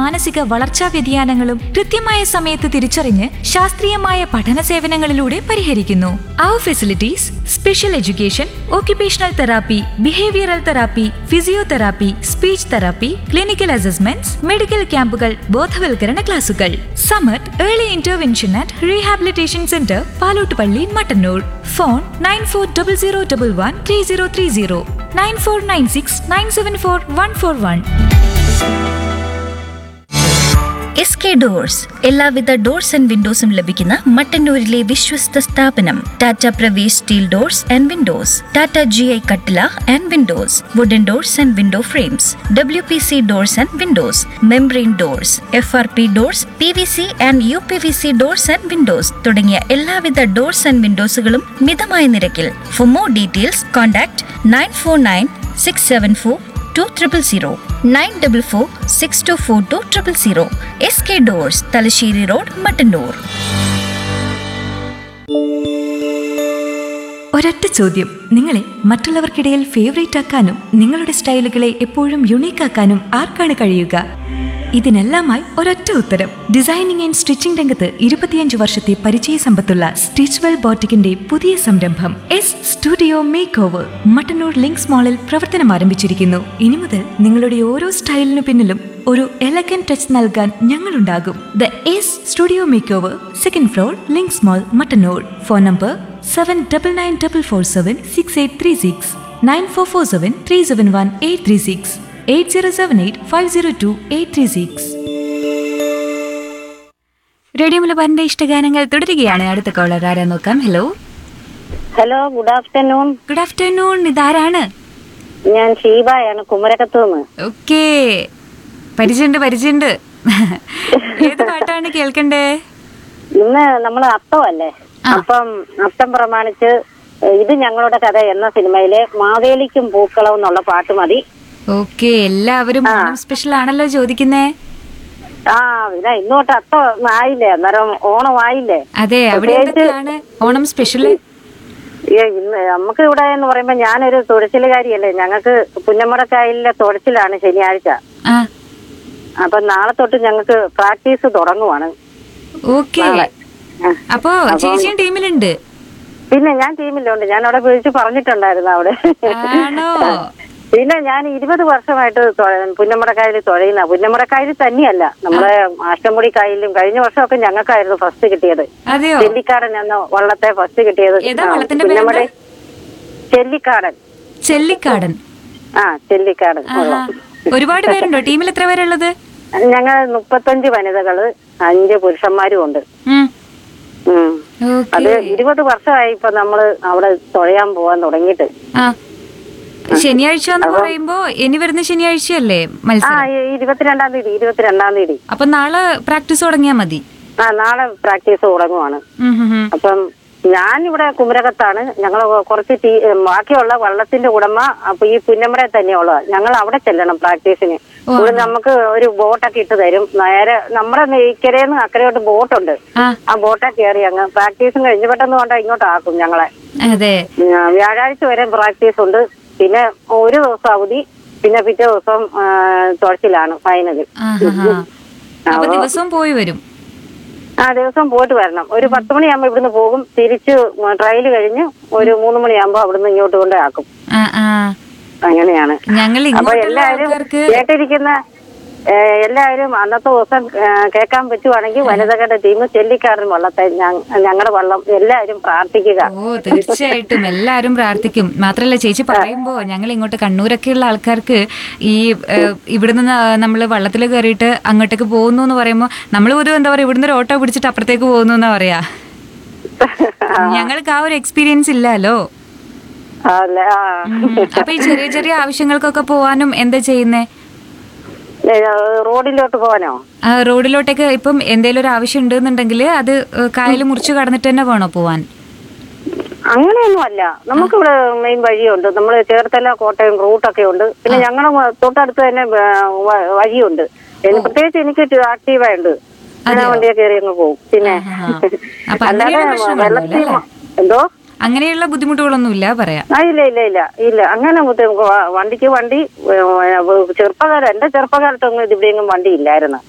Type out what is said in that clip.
മാനസിക വളർച്ചാ വ്യതിയാനങ്ങളും കൃത്യമായ സമയത്ത് തിരിച്ചറിഞ്ഞ് ശാസ്ത്രീയമായ പഠന സേവനങ്ങളിലൂടെ പരിഹരിക്കുന്നു അവർ facilities special education occupational therapy behavioural therapy physiotherapy speech therapy clinical assessments medical ക്യാമ്പുകൾ ബോധവൽക്കരണ ക്ലാസുകൾ Samath early intervention and rehabilitation centre Palottupalli Mattannur phone nine four double zero double one three zero three zero nine four nine six nine seven four one four one S K doors എല്ലാവിധ doors and വിൻഡോസും ലഭിക്കുന്ന മട്ടന്നൂരിലെ വിശ്വസ്ത സ്ഥാപനം Tata Pravesh steel doors and windows Tata G I കട്ടില and windows wooden doors and window frames W P C doors and windows membrane doors F R P doors P V C and U P V C doors and windows തുടങ്ങിയ എല്ലാവിധ doors and വിൻഡോസുകളും മിതമായ നിരക്കിൽ for more details contact nine four nine six seven four two triple zero nine double four six two four two triple zero S K doors Thalassery road Mattannur ഒരൊറ്റ ചോദ്യം നിങ്ങളെ മറ്റുള്ളവർക്കിടയിൽ favourite ആക്കാനും നിങ്ങളുടെ സ്റ്റൈലുകളെ എപ്പോഴും യുണീക്ക് ആക്കാനും ആർക്കാണ് കഴിയുക ഇതിനെല്ലാമായി ഒരൊറ്റ ഉത്തരം ഡിസൈനിങ് ആൻഡ് സ്റ്റിച്ചിംഗ് രംഗത്ത് ഇരുപത്തിയഞ്ച് വർഷത്തെ പരിചയ സമ്പത്തുള്ള സ്റ്റിച്ച്വെൽ ബോട്ടിക്കിന്റെ പുതിയ സംരംഭം S studio make over Mattannur links മാളിൽ പ്രവർത്തനം ആരംഭിച്ചിരിക്കുന്നു ഇനി മുതൽ നിങ്ങളുടെ ഓരോ സ്റ്റൈലിനു പിന്നിലും ഒരു എലഗൻ ടച്ച് നൽകാൻ ഞങ്ങളുണ്ടാകും the S studio make over second floor links mall Mattannur phone number seven double nine double four seven six eight three six nine four four seven three seven one eight three six eight zero seven eight five zero two eight three six radio മലബാറിന്റെ ഇഷ്ടഗാനങ്ങൾ തുടരുകയാണ് അടുത്ത caller ആരാ നോക്കാം hello hello good afternoon good afternoon ഇതാരാണ് ഞാൻ ഷീബായാണ് കുമരകത്തുനിന്ന് okay പരിചയണ്ട് പരിചയണ്ട് ഏത് പാട്ടാണ് കേൾക്കണ്ടേ ഇന്ന് നമ്മൾ അത്തമല്ലേ അപ്പം അത്തം പ്രമാണിച്ച് ഇത് ഞങ്ങളുടെ കഥ എന്ന സിനിമയിലെ മാവേലിക്കും പൂക്കളും എന്നുള്ള പാട്ട് മതി ഓക്കെ എല്ലാവരും ഓണം സ്പെഷ്യൽ ആണല്ലോ ചോദിക്കുന്നേ ആ ഇതാ ഇന്നോട്ട് അത്തം ആയില്ലേ അന്നേരം ഓണം ആയില്ലേ അതെ അവിടെ എന്തൊക്കെയാണ് ഓണം സ്പെഷ്യൽ ഏ, ഇന്ന് നമുക്ക് ഇവിടെ എന്ന് പറയുമ്പോ ഞാനൊരു തുഴച്ചിലുകാരിയല്ലേ ഞങ്ങൾക്ക് പുന്നമടക്കായലിലെ തുഴച്ചിലാണ് ശനിയാഴ്ച ആ അപ്പൊ നാളെ തൊട്ട് ഞങ്ങൾക്ക് പ്രാക്ടീസ് തുടങ്ങുവാണ് ഓക്കെ നാളെ. ആ. അപ്പോ ചേച്ചിയും ടീമിലുണ്ട് പിന്നെ ഞാൻ ടീമിലുണ്ട് ഞാൻ അവിടെ വിളിച്ച് പറഞ്ഞിട്ടുണ്ടായിരുന്നു അവിടെ ആണോ പിന്നെ ഞാൻ ഇരുപത് വർഷമായിട്ട് തൊഴ- പുന്നമടക്കായലിൽ തുഴയുന്ന പുന്നമടക്കായലിൽ തന്നെയല്ല നമ്മളെ അഷ്ടമുടി കായലിലും കഴിഞ്ഞ വർഷമൊക്കെ ഞങ്ങൾക്കായിരുന്നു ഫസ്റ്റ് കിട്ടിയത് അതെയോ ചെല്ലിക്കാടൻ എന്ന വള്ളത്തെ ഫസ്റ്റ് കിട്ടിയത് ഏതാ ആ, വള്ളത്തിന്റെ പുന്നമട പേരെന്താ? ചെല്ലിക്കാടൻ ചെല്ലിക്കാടൻ ആ ചെല്ലിക്കാടൻ ആഹാ. വള്ളം ഒരുപാട് പേരുണ്ടോ ടീമിൽ എത്ര പേരുള്ളത് ഞങ്ങൾ മുപ്പത്തഞ്ച് വനിതകള് അഞ്ച് പുരുഷന്മാരും ഉണ്ട് ഉം. ഉം. ഓക്കേ. അത് ഇരുപത് വർഷമായി ഇപ്പൊ നമ്മള് അവിടെ തുഴയാൻ പോവാൻ തുടങ്ങിയിട്ട് ആ ശനിയാഴ്ച എന്ന് പറയുമ്പോ ഇനി വരുന്ന ശനിയാഴ്ചയല്ലേ ആ മത്സരം ഈ ഇരുപത്തിരണ്ടാം തീയതി ഇരുപത്തിരണ്ടാം തീയതി അപ്പൊ നാളെ പ്രാക്ടീസ് തുടങ്ങിയാ മതി ആ നാളെ പ്രാക്ടീസ് തുടങ്ങുവാണ് ഉം, ഉം, ഉം. അപ്പം ഞാനിവിടെ കുമരകത്താണ് ഞങ്ങൾ കുറച്ച് ടീ ബാക്കിയുള്ള വള്ളത്തിന്റെ ഉടമ അപ്പൊ ഈ പുന്നമട തന്നെയുള്ള ഞങ്ങൾ അവിടെ ചെല്ലണം പ്രാക്ടീസിന് ഇവിടെ നമുക്ക് ഒരു ബോട്ടൊക്കെ ഇട്ട് തരും നേരെ നമ്മുടെ ഇക്കരേന്ന് അക്കരയോട്ട് ബോട്ടുണ്ട് ആ ആ ബോട്ടൊക്കെ കയറി അങ്ങ് പ്രാക്ടീസും കഴിഞ്ഞ് പെട്ടെന്ന് കൊണ്ടാ ഇങ്ങോട്ട് ആക്കും ഞങ്ങളെ അതെ ഉം, വ്യാഴാഴ്ച വരെ പ്രാക്ടീസ് ഉണ്ട് പിന്നെ ഒരു ദിവസം അവധി പിന്നെ പിറ്റേ ദിവസം ആ, തുഴച്ചിലാണ് ഫൈനൽ ആഹാ. അപ്പൊ ദിവസവും പോയി വരും ആ ദിവസം പോയിട്ട് വരണം ഒരു പത്ത് മണിയാകുമ്പോ ഇവിടുന്ന് പോകും തിരിച്ച് ട്രയൽ കഴിഞ്ഞ് ഒരു മൂന്ന് മണിയാകുമ്പോ അവിടുന്ന് ഇങ്ങോട്ട് കൊണ്ടേ ആക്കും ആ ആ അങ്ങനെയാണ് ഞങ്ങൾ അപ്പൊ ഇങ്ങോട്ടുള്ള എല്ലാവരും ആൾക്കാർക്ക് കേട്ടിരിക്കുന്ന ഏ, എല്ലാവരും അന്നത്തെ ദിവസം ഏ, കേൾക്കാൻ പറ്റുവാണെങ്കിൽ വനിതകളുടെ ടീം ചെല്ലിക്കാരൻ വള്ളത്തെ ഞങ്ങളുടെ വള്ളം എല്ലാവരും പ്രാർത്ഥിക്കുക ഓ തീർച്ചയായിട്ടും എല്ലാരും പ്രാർത്ഥിക്കും മാത്രല്ല ചേച്ചി പറയുമ്പോ ഞങ്ങൾ ഇങ്ങോട്ട് കണ്ണൂരൊക്കെയുള്ള ആൾക്കാർക്ക് ഈ ഏഹ്, ഇവിടുന്ന് നമ്മൾ വള്ളത്തിൽ കയറിയിട്ട് അങ്ങോട്ടേക്ക് പോകുന്നു എന്ന് പറയുമ്പോൾ നമ്മൾ പൊതുവെ എന്താ പറയാ ഇവിടുന്ന് ഒരു ഓട്ടോ പിടിച്ചിട്ട് അപ്പുറത്തേക്ക് പോകുന്നു എന്നാ പറയാ ഞങ്ങൾക്ക് ആ ഒരു എക്സ്പീരിയൻസ് ഇല്ലല്ലോ അല്ല ആ. ഉം. അപ്പൊ ഈ ചെറിയ ചെറിയ ആവശ്യങ്ങൾക്കൊക്കെ പോവാനും എന്താ ചെയ്യുന്നേ ഏ, റോഡിലോട്ട് പോകാനോ ആ, റോഡിലോട്ടേക്ക് ഇപ്പം എന്തെങ്കിലും ഒരു ആവശ്യം ഉണ്ടെന്നുണ്ടെങ്കിൽ അത് കായൽ മുറിച്ച് കടന്നിട്ട് തന്നെ വേണോ പോവാൻ അങ്ങനെയൊന്നും അല്ല നമുക്കിവിടെ മെയിൻ വഴിയുണ്ട് നമ്മൾ ചേർത്തല കോട്ടയം റൂട്ടൊക്കെ ഉണ്ട് പിന്നെ ഞങ്ങളുടെ തൊട്ടടുത്ത് തന്നെ ഏ, വ- വഴിയുണ്ട് എന്ന് പ്രത്യേകിച്ച് എനിക്ക് ആക്റ്റീവാ ഉണ്ട് ഞാൻ ആ വണ്ടിയെ കയറി അങ്ങ് പോകും പിന്നെ ആഹാ. അപ്പൊ അല്ലാതെ അങ്ങനെയുള്ള പ്രശ്നങ്ങളൊന്നുമില്ല വെള്ളത്തിൽ അല്ലേ? എന്തോ അങ്ങനെയുള്ള ബുദ്ധിമുട്ടുകളൊന്നുമില്ല പറയാം ആ ഇല്ല ഇല്ല ഇല്ല ഇല്ല അങ്ങനെ ബുദ്ധിമുട്ട് വ- വണ്ടിക്ക് വണ്ടി ഏ, ചെറുപ്പകാലം എന്റെ ചെറുപ്പകാലത്തൊന്നും ഇതിവിടെയെങ്കിലും വണ്ടി ഇല്ലായിരുന്നു